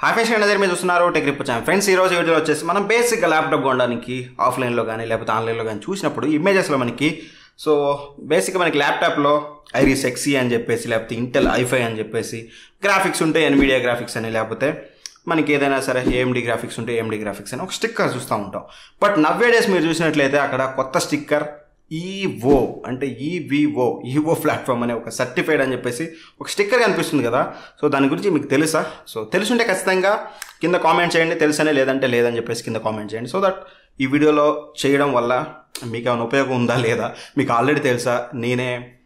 hi friends దగ్గర మీరు చూస్తున్నారు టెక్ రిప్ ఛానల్ ఫ్రెండ్స్ ఈ రోజు వీడియోలో వచ్చేసి మనం బేసిక్గా ల్యాప్టాప్ కొనడానికి ఆఫ్లైన్లో కానీ లేకపోతే ఆన్లైన్లో కానీ చూసినప్పుడు ఇమేజెస్లో మనకి సో బేసిక్గా మనకి ల్యాప్టాప్లో ఐరిస్ ఎక్సీ అని చెప్పేసి లేకపోతే ఇంటెల్ ఐఫై అని చెప్పేసి గ్రాఫిక్స్ ఉంటే ఎన్విడియా గ్రాఫిక్స్ అని లేకపోతే మనకి ఏదైనా సరే ఏఎండి గ్రాఫిక్స్ ఉంటే ఏఎండి గ్రాఫిక్స్ అని ఒక స్టిక్కర్ చూస్తూ ఉంటాం బట్ నవ్వే డేస్ మీరు చూసినట్లయితే అక్కడ కొత్త స్టిక్కర్ ఈవో అంటే ఈవిఓ ఈవో ప్లాట్ఫామ్ అనే ఒక సర్టిఫైడ్ అని చెప్పేసి ఒక స్టిక్కర్ కనిపిస్తుంది కదా సో దాని గురించి మీకు తెలుసా సో తెలుసుంటే ఖచ్చితంగా కింద కామెంట్ చేయండి తెలుసనే లేదంటే లేదని చెప్పేసి కింద కామెంట్ చేయండి సో దట్ ఈ వీడియోలో చేయడం వల్ల మీకు ఏమైనా ఉపయోగం ఉందా లేదా మీకు ఆల్రెడీ తెలుసా నేనే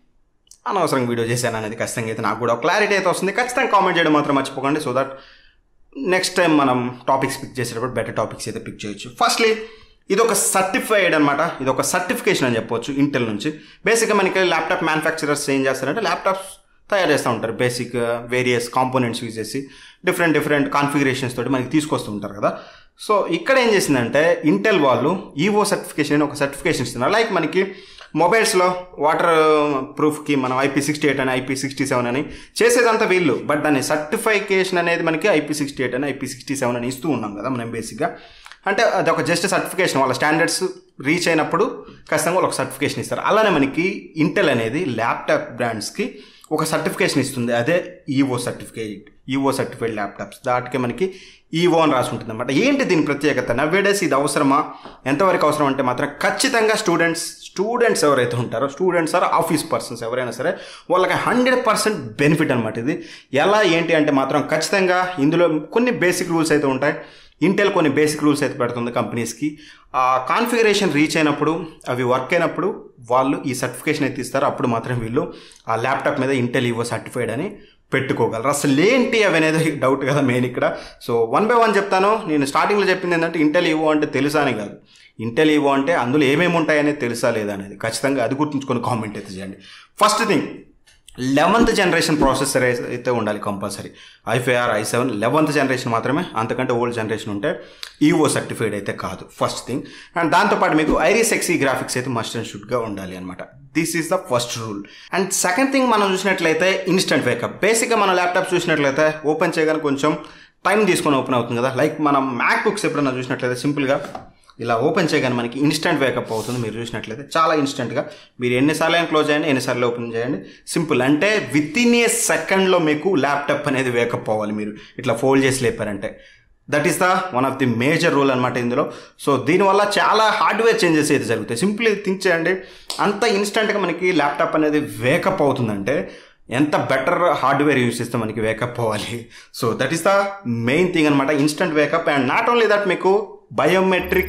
అనవసరంగా వీడియో చేశాను అనేది ఖచ్చితంగా అయితే నాకు కూడా క్లారిటీ అయితే వస్తుంది ఖచ్చితంగా కామెంట్ చేయడం మాత్రం మర్చిపోకండి సో దట్ నెక్స్ట్ టైం మనం టాపిక్స్ పిక్ చేసేటప్పుడు బెటర్ టాపిక్స్ అయితే పిక్ చేయొచ్చు ఫస్ట్లీ ఇది ఒక సర్టిఫైడ్ అనమాట ఇది ఒక సర్టిఫికేషన్ అని చెప్పొచ్చు ఇంటెల్ నుంచి బేసిక్గా మనకి ల్యాప్టాప్ మ్యానుఫ్యాక్చరర్స్ ఏం చేస్తారంటే ల్యాప్టాప్స్ తయారు చేస్తూ ఉంటారు బేసిక్ వేరియస్ కాంపోనెంట్స్ యూజ్ చేసి డిఫరెంట్ డిఫరెంట్ కాన్ఫిగరేషన్స్ తోటి మనకి తీసుకొస్తూ ఉంటారు కదా సో ఇక్కడ ఏం చేసిందంటే ఇంటెల్ వాళ్ళు ఈవో సర్టిఫికేషన్ అని ఒక సర్టిఫికేషన్ ఇస్తున్నారు లైక్ మనకి మొబైల్స్లో వాటర్ ప్రూఫ్కి మనం ఐపీ సిక్స్టీ ఎయిట్ అని ఐపీ సిక్స్టీ సెవెన్ అని చేసేదంతా వీళ్ళు బట్ దాని సర్టిఫికేషన్ అనేది మనకి ఐపీ సిక్స్టీ ఎయిట్ అని ఐపీ సిక్స్టీ సెవెన్ అని ఇస్తూ ఉన్నాం కదా మనం బేసిక్గా అంటే అది ఒక జస్ట్ సర్టిఫికేషన్ వాళ్ళ స్టాండర్డ్స్ రీచ్ అయినప్పుడు ఖచ్చితంగా వాళ్ళు ఒక సర్టిఫికేషన్ ఇస్తారు అలానే మనకి ఇంటెల్ అనేది ల్యాప్టాప్ బ్రాండ్స్కి ఒక సర్టిఫికేషన్ ఇస్తుంది అదే Evo certificate Evo certified laptops దాటికి మనకి ఈవో అని రాసి ఉంటుంది అనమాట ఏంటి దీని ప్రత్యేకత నవ్వేడేస్ ఇది అవసరమా ఎంతవరకు అవసరం అంటే మాత్రం ఖచ్చితంగా స్టూడెంట్స్ స్టూడెంట్స్ ఎవరైతే ఉంటారో స్టూడెంట్స్ ఆర్ ఆఫీస్ పర్సన్స్ ఎవరైనా సరే వాళ్ళకి హండ్రెడ్ పర్సెంట్ బెనిఫిట్ అనమాట ఇది ఎలా ఏంటి అంటే మాత్రం ఖచ్చితంగా ఇందులో కొన్ని బేసిక్ రూల్స్ అయితే ఉంటాయి ఇంటెల్ కొన్ని బేసిక్ రూల్స్ అయితే పెడుతుంది కంపెనీస్కి ఆ కాన్ఫిగరేషన్ రీచ్ అయినప్పుడు అవి వర్క్ అయినప్పుడు వాళ్ళు ఈ సర్టిఫికేషన్ అయితే ఇస్తారు అప్పుడు మాత్రం వీళ్ళు ఆ ల్యాప్టాప్ మీద ఇంటెల్ ఈవో సర్టిఫైడ్ అని పెట్టుకోగలరు అసలు ఏంటి అవి అనేది డౌట్ కదా మెయిన్ ఇక్కడ సో వన్ బై వన్ చెప్తాను నేను స్టార్టింగ్లో చెప్పింది ఏంటంటే ఇంటెల్ ఈవో అంటే తెలుసా అని కాదు ఇంటెల్ ఈవో అంటే అందులో ఏమేమి ఉంటాయనేది తెలుసా లేదా అనేది ఖచ్చితంగా అది గుర్తుంచుకొని కామెంట్ అయితే చేయండి first thing eleventh generation processor అయితే ఉండాలి compulsory i five or i seven eleventh generation మాత్రమే అంతకంటే ఓల్డ్ జనరేషన్ ఉంటే ఈవో సర్టిఫైడ్ అయితే కాదు ఫస్ట్ థింగ్ అండ్ దాంతోపాటు మీకు ఐరిస్ ఎక్సీ గ్రాఫిక్స్ అయితే మస్ట్ అండ్ షుడ్గా ఉండాలి అనమాట this is the first rule and second thing మనం చూసినట్లయితే ఇన్స్టెంట్ వేకప్ బేసిక్గా మన ల్యాప్టాప్ చూసినట్లయితే ఓపెన్ చేయగానే కొంచెం టైం తీసుకొని ఓపెన్ అవుతుంది కదా లైక్ మనం మ్యాక్ బుక్స్ ఎప్పుడైనా చూసినట్లయితే సింపుల్గా ఇలా ఓపెన్ చేయగానే మనకి ఇన్స్టెంట్ వేకప్ అవుతుంది మీరు చూసినట్లయితే చాలా ఇన్స్టెంట్గా మీరు ఎన్నిసార్లు అయినా క్లోజ్ చేయండి ఎన్నిసార్లు ఓపెన్ చేయండి సింపుల్ అంటే విత్ ఇన్ ఏ సెకండ్లో మీకు ల్యాప్టాప్ అనేది వేకప్ అవ్వాలి మీరు ఇట్లా ఫోల్డ్ చేసి లేపారంటే that is the one of the major rule అనమాట ఇందులో సో దీనివల్ల చాలా హార్డ్వేర్ చేంజెస్ అయితే జరుగుతాయి సింపుల్ థింక్ చేయండి అంత ఇన్స్టెంట్గా మనకి ల్యాప్టాప్ అనేది వేకప్ అవుతుందంటే ఎంత బెటర్ హార్డ్వేర్ యూస్ చేస్తే మనకి వేకప్ అవ్వాలి so that is the main thing అనమాట instant wake up and not only that మీకు బయోమెట్రిక్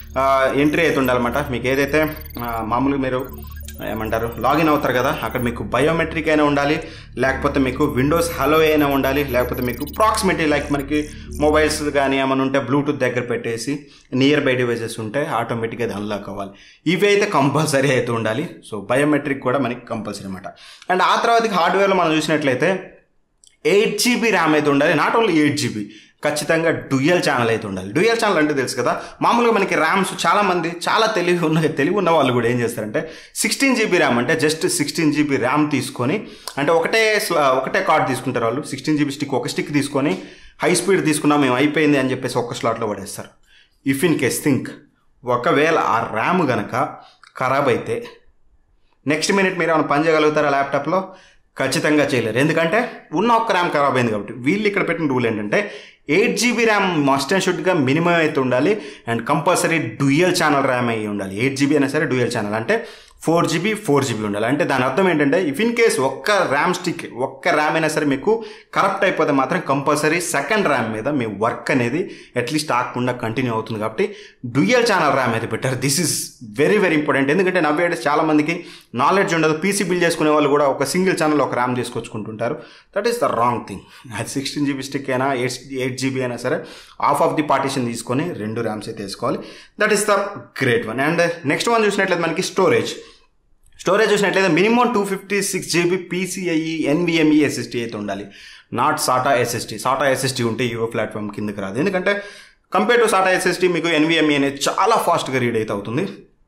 ఎంట్రీ అయితే ఉండాలన్నమాట మీకు ఏదైతే మామూలుగా మీరు ఏమంటారు లాగిన్ అవుతారు కదా అక్కడ మీకు బయోమెట్రిక్ అయినా ఉండాలి లేకపోతే మీకు విండోస్ హలో అయినా ఉండాలి లేకపోతే మీకు ప్రాక్సిమిటీ లైక్ మనకి మొబైల్స్ కానీ ఏమైనా ఉంటే బ్లూటూత్ దగ్గర పెట్టేసి నియర్ బై డివైజెస్ ఉంటే ఆటోమేటిక్గా అది అన్లాక్ అవ్వాలి ఇవి అయితే కంపల్సరీ అయితే ఉండాలి సో బయోమెట్రిక్ కూడా మనకి కంపల్సరీ అనమాట అండ్ ఆ తర్వాత హార్డ్వేర్లో మనం చూసినట్లయితే ఎయిట్ జీబీ ర్యామ్ అయితే ఉండాలి నాట్ ఓన్లీ ఎయిట్ జీబీ ఖచ్చితంగా డ్యూయల్ ఛానల్ అయితే ఉండాలి డ్యూయల్ ఛానల్ అంటే తెలుసు కదా మామూలుగా మనకి ర్యామ్స్ చాలా మంది చాలా తెలివి ఉన్న తెలివి ఉన్న వాళ్ళు కూడా ఏం చేస్తారంటే సిక్స్టీన్ జీబీ ర్యామ్ అంటే జస్ట్ సిక్స్టీన్ జీబీ ర్యామ్ తీసుకొని అంటే ఒకటే ఒకటే కార్డ్ తీసుకుంటారు వాళ్ళు సిక్స్టీన్ జీబీ స్టిక్ ఒక స్టిక్ తీసుకొని హై స్పీడ్ తీసుకున్నా మేము అయిపోయింది అని చెప్పేసి ఒక స్లాట్లో పడేస్తారు ఇఫ్ ఇన్ కేస్ థింక్ ఒకవేళ ఆ ర్యామ్ గనక ఖరాబ్ అయితే నెక్స్ట్ మినిట్ మీరు ఏమైనా పని చేయగలుగుతారా ల్యాప్టాప్లో ఖచ్చితంగా చేయలేరు ఎందుకంటే ఉన్న ఒక్క ర్యామ్ ఖరాబ్ అయింది కాబట్టి వీళ్ళు ఇక్కడ పెట్టిన రూల్ ఏంటంటే eight GB RAM must and షుడ్గా మినిమం అయితే ఉండాలి and compulsory dual channel RAM అయ్యి ఉండాలి ఎయిట్ జీబీ అయినా సరే డ్యూయల్ ఛానల్ అంటే ఫోర్ జీబీ ఫోర్ జీబీ ఉండాలి అంటే దాని అర్థం ఏంటంటే ఇఫ్ ఇన్ కేస్ ఒక్క ర్యామ్ స్టిక్ ఒక్క ర్యామ్ అయినా సరే మీకు కరప్ట్ అయిపోతే మాత్రం కంపల్సరీ సెకండ్ ర్యామ్ మీద మీ వర్క్ అనేది అట్లీస్ట్ ఆగకుండా కంటిన్యూ అవుతుంది కాబట్టి డ్యూయల్ ఛానల్ ర్యామ్ అయితే పెట్టారు this is very very important ఎందుకంటే నవ్వేడేస్ చాలా మందికి నాలెడ్జ్ ఉండదు పీసీ బిల్డ్ చేసుకునే వాళ్ళు కూడా ఒక సింగిల్ ఛానల్ ఒక ర్యామ్ తీసుకొచ్చుకుంటుంటారు that is the wrong thing అది సిక్స్టీన్ జీబీ స్టిక్ అయినా ఎయిట్ ఎయిట్ జీబీ అయినా సరే ఆఫ్ ఆఫ్ ది పార్టీషన్ తీసుకొని రెండు ర్యామ్స్ అయితే వేసుకోవాలి that is the great one and next one చూసినట్లయితే మనకి స్టోరేజ్ స్టోరేజ్ చూసినట్లయితే minimum two fifty six GB PCIe NVMe SSD అయితే ఉండాలి not SATA SSD SATA SSD ఉంటే యువ ప్లాట్ఫామ్ కిందకి రాదు ఎందుకంటే కంపేర్ టు సాటా ఎస్ఎస్టీ మీకు ఎన్విఎంఈ అనేది చాలా ఫాస్ట్గా రీడ్ అయితే అవుతుంది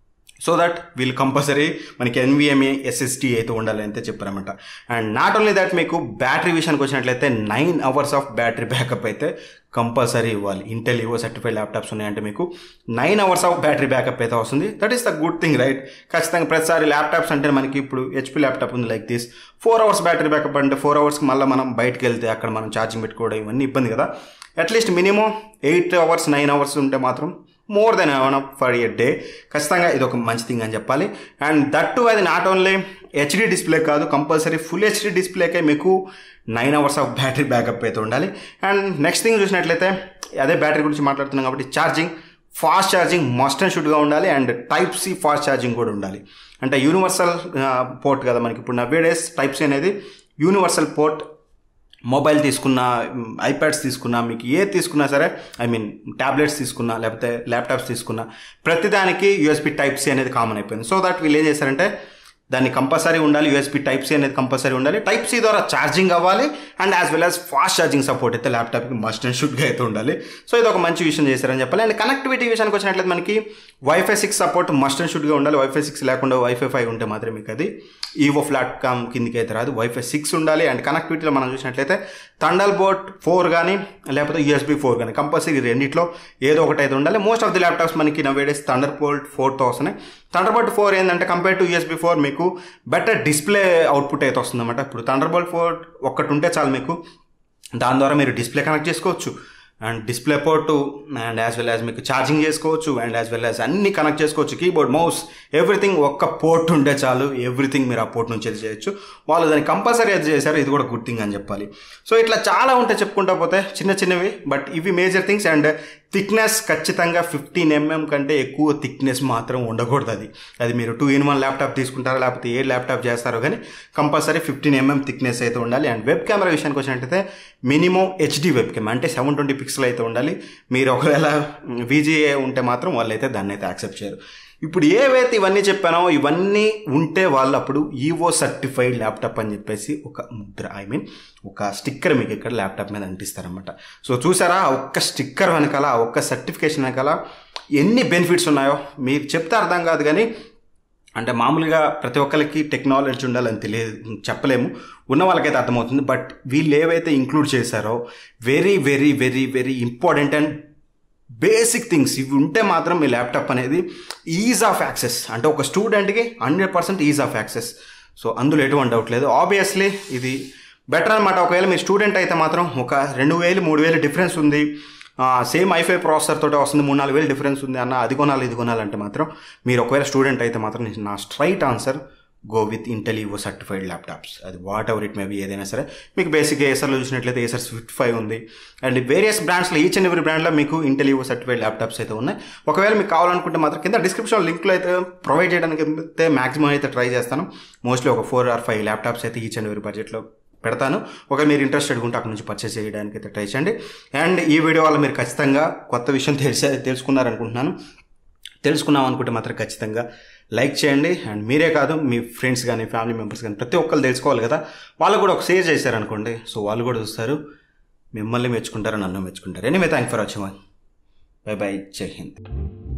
సో దట్ వీళ్ళు కంపల్సరీ మనకి ఎన్విఎంఏ ఎస్ఎస్టీ అయితే ఉండాలి అయితే చెప్పారన్నమాట అండ్ నాట్ ఓన్లీ దట్ మీకు బ్యాటరీ విషయానికి వచ్చినట్లయితే nine hours of battery backup అయితే కంపల్సరీ ఇవ్వాలి ఇంటెల్ ఇవో సర్టిఫైడ్ ల్యాప్టాప్స్ ఉన్నాయంటే మీకు nine hours of battery backup అయితే వస్తుంది that is the good thing right ఖచ్చితంగా ప్రతిసారి ల్యాప్టాప్స్ అంటే మనకి ఇప్పుడు హెచ్పి ల్యాప్టాప్ ఉంది like this four hours battery backup అంటే ఫోర్ అవర్స్కి మళ్ళీ మనం బయటకు వెళ్తే అక్కడ మనం ఛార్జింగ్ పెట్టుకోవడం ఇవన్నీ ఇబ్బంది కదా at least minimum eight hours nine hours ఉంటే మాత్రం more than one for a day ఖచ్చితంగా ఇది ఒక మంచి థింగ్ అని చెప్పాలి అండ్ దట్ టు అది నాట్ ఓన్లీ హెచ్డి డిస్ప్లే కాదు కంపల్సరీ ఫుల్ హెచ్డి డిస్ప్లేకే మీకు nine hours of battery backup అయితే ఉండాలి అండ్ నెక్స్ట్ థింగ్ చూసినట్లయితే అదే బ్యాటరీ గురించి మాట్లాడుతున్నాం కాబట్టి charging fast charging must and షుడ్గా ఉండాలి and type C fast charging కూడా ఉండాలి అంటే యూనివర్సల్ పోర్ట్ కదా మనకి ఇప్పుడు నవ్వే డేస్ టైప్ సి అనేది యూనివర్సల్ పోర్ట్ మొబైల్ తీసుకున్నా ఐప్యాడ్స్ తీసుకున్నా మీకు ఏది తీసుకున్నా సరే ఐ మీన్ ట్యాబ్లెట్స్ తీసుకున్నా లేకపోతే ల్యాప్టాప్స్ తీసుకున్నా ప్రతిదానికి యూఎస్బి టైప్ సి అనేది కామన్ అయిపోయింది సో దట్ వీళ్ళు ఏం చేశారంటే దాన్ని కంపల్సరీ ఉండాలి యూఎస్బి టైప్ సి అనేది కంపల్సరీ ఉండాలి టైప్ సి ద్వారా ఛార్జింగ్ అవ్వాలి and as well as fast charging support అయితే ల్యాప్టాప్కి మస్ట్ అండ్ షుడ్గా అయితే ఉండాలి సో ఇది ఒక మంచి విషయం చేశారని చెప్పాలి అండ్ కనెక్టివిటీ విషయానికి వచ్చినట్లయితే మనకి WiFi six support must and షుడ్గా ఉండాలి వైఫై సిక్స్ లేకుండా వైఫై ఫైవ్ ఉంటే మాత్రమే మీకు అది ఈవో ఫ్లాట్కామ్ కిందకి అయితే రాదు వైఫై సిక్స్ ఉండాలి అండ్ కనెక్టివిటీలో మనం చూసినట్లయితే తండల్ బోర్డ్ ఫోర్ కానీ లేకపోతే యూఎస్బీ ఫోర్ కానీ కంపల్సరీ రెండిట్లో ఏదో ఒకటి అయితే ఉండాలి మోస్ట్ ఆఫ్ ది ల్యాప్టాప్స్ మనకి నవేడేస్ థండర్ బోల్ట్ ఫోర్తో వస్తున్నాయి థండర్ బోల్ట్ ఫోర్ ఏంటంటే కంపేర్ టు యూఎస్బీ ఫోర్ మీకు బెటర్ డిస్ప్లే అవుట్పుట్ అయితే వస్తుందన్నమాట ఇప్పుడు థండర్ బోల్ట్ ఫోర్ ఒక్కటి ఉంటే చాలు మీకు దాని ద్వారా మీరు డిస్ప్లే కనెక్ట్ చేసుకోవచ్చు and display port and as well as మీకు ఛార్జింగ్ చేసుకోవచ్చు అండ్ యాజ్ వెల్ యాజ్ అన్ని కనెక్ట్ చేసుకోవచ్చు కీబోర్డ్ మౌస్ ఎవ్రీథింగ్ ఒక్క పోర్ట్ ఉంటే చాలు ఎవ్రీథింగ్ మీరు ఆ పోర్ట్ నుంచి అది చేయొచ్చు వాళ్ళు దాన్ని కంపల్సరీ అది చేశారు ఇది కూడా గుడ్ థింగ్ అని చెప్పాలి సో ఇట్లా చాలా ఉంటాయి చెప్పుకుంటా పోతే చిన్న చిన్నవి బట్ ఇవి మేజర్ థింగ్స్ అండ్ థిక్నెస్ ఖచ్చితంగా ఫిఫ్టీన్ ఎంఎం కంటే ఎక్కువ థిక్నెస్ మాత్రం ఉండకూడదు అది అది మీరు టూ ఇన్ వన్ ల్యాప్టాప్ తీసుకుంటారో లేకపోతే ఏ ల్యాప్టాప్ చేస్తారో కానీ కంపల్సరీ ఫిఫ్టీన్ ఎంఎం థిక్నెస్ అయితే ఉండాలి అండ్ వెబ్ కెమెరా విషయానికి వచ్చినట్టయితే మినిమం హెచ్డి వెబ్ కెమెరా అంటే సెవెన్ ట్వంటీ పిక్సెల్ అయితే ఉండాలి మీరు ఒకవేళ విజిఏ ఉంటే మాత్రం వాళ్ళు అయితే దాన్ని అయితే యాక్సెప్ట్ చేయరు ఇప్పుడు ఏవైతే ఇవన్నీ చెప్పానో ఇవన్నీ ఉంటే వాళ్ళు అప్పుడు ఈవో సర్టిఫైడ్ ల్యాప్టాప్ అని చెప్పేసి ఒక ముద్ర ఐ మీన్ ఒక స్టిక్కర్ మీకు ఇక్కడ ల్యాప్టాప్ మీద అంటిస్తారనమాట సో చూసారా ఆ ఒక్క స్టిక్కర్ వెనకాల ఆ ఒక్క సర్టిఫికేషన్ వెనకాల ఎన్ని బెనిఫిట్స్ ఉన్నాయో మీరు చెప్తే అర్థం కాదు కానీ అంటే మామూలుగా ప్రతి ఒక్కరికి టెక్నాలజీ ఉండాలని తెలియదు చెప్పలేము ఉన్న వాళ్ళకైతే అర్థమవుతుంది బట్ వీళ్ళు ఏవైతే ఇంక్లూడ్ చేశారో very very very very important and basic things ఇవి ఉంటే మాత్రం మీ ల్యాప్టాప్ అనేది ఈజ్ ఆఫ్ యాక్సెస్ అంటే ఒక స్టూడెంట్కి hundred percent ease of access so అందులో ఎటువంటి డౌట్ లేదు ఆబ్వియస్లీ ఇది బెటర్ అనమాట ఒకవేళ మీ స్టూడెంట్ అయితే మాత్రం ఒక రెండు వేలు మూడు వేలు డిఫరెన్స్ ఉంది సేమ్ ఐఫై ప్రాసెసర్ తోటే వస్తుంది మూడు నాలుగు వేలు డిఫరెన్స్ ఉంది అన్న అది కొనాలి ఇది కొనాలంటే మాత్రం మీరు ఒకవేళ స్టూడెంట్ అయితే మాత్రం నా straight answer go with Intel Evo certified laptops అది whatever it may be ఏదైనా సరే మీకు బేసిక్గా ఏసర్లో చూసినట్లయితే ఏసర్ స్విఫ్ట్ ఫైవ్ ఉంది అండ్ వేరియస్ బ్రాండ్స్లో ఈచ్ అండ్ ఎవరీ బ్రాండ్లో మీకు ఇంటెల్ ఈవో సర్టిఫైడ్ ల్యాప్టాప్స్ అయితే ఉన్నాయి ఒకవేళ మీకు కావాలనుకుంటే మాత్రం కింద డిస్క్రిప్షన్ లింక్లో అయితే ప్రొవైడ్ చేయడానికి అయితే మాక్సిమం అయితే ట్రై చేస్తాను మోస్ట్లీ ఒక ఫోర్ ఆర్ ఫైవ్ ల్యాప్టాప్స్ అయితే ఈచ్ అండ్ ఎవరీ బడ్జెట్లో పెడతాను ఒక మీరు ఇంట్రెస్టెడ్ ఉంటే అక్కడ నుంచి పర్చేస్ చేయడానికి అయితే ట్రై చేయండి అండ్ ఈ వీడియో వల్ల మీరు ఖచ్చితంగా కొత్త విషయం తెలిసే తెలుసుకున్నారనుకుంటున్నాను తెలుసుకున్నాం అనుకుంటే మాత్రం ఖచ్చితంగా లైక్ చేయండి అండ్ మీరే కాదు మీ ఫ్రెండ్స్ కానీ ఫ్యామిలీ మెంబర్స్ కానీ ప్రతి ఒక్కరు తెలుసుకోవాలి కదా వాళ్ళు కూడా ఒక షేర్ చేశారనుకోండి సో వాళ్ళు కూడా చూస్తారు మిమ్మల్ని మెచ్చుకుంటారు నన్ను మెచ్చుకుంటారు anyway thank for watching bye bye Jai Hind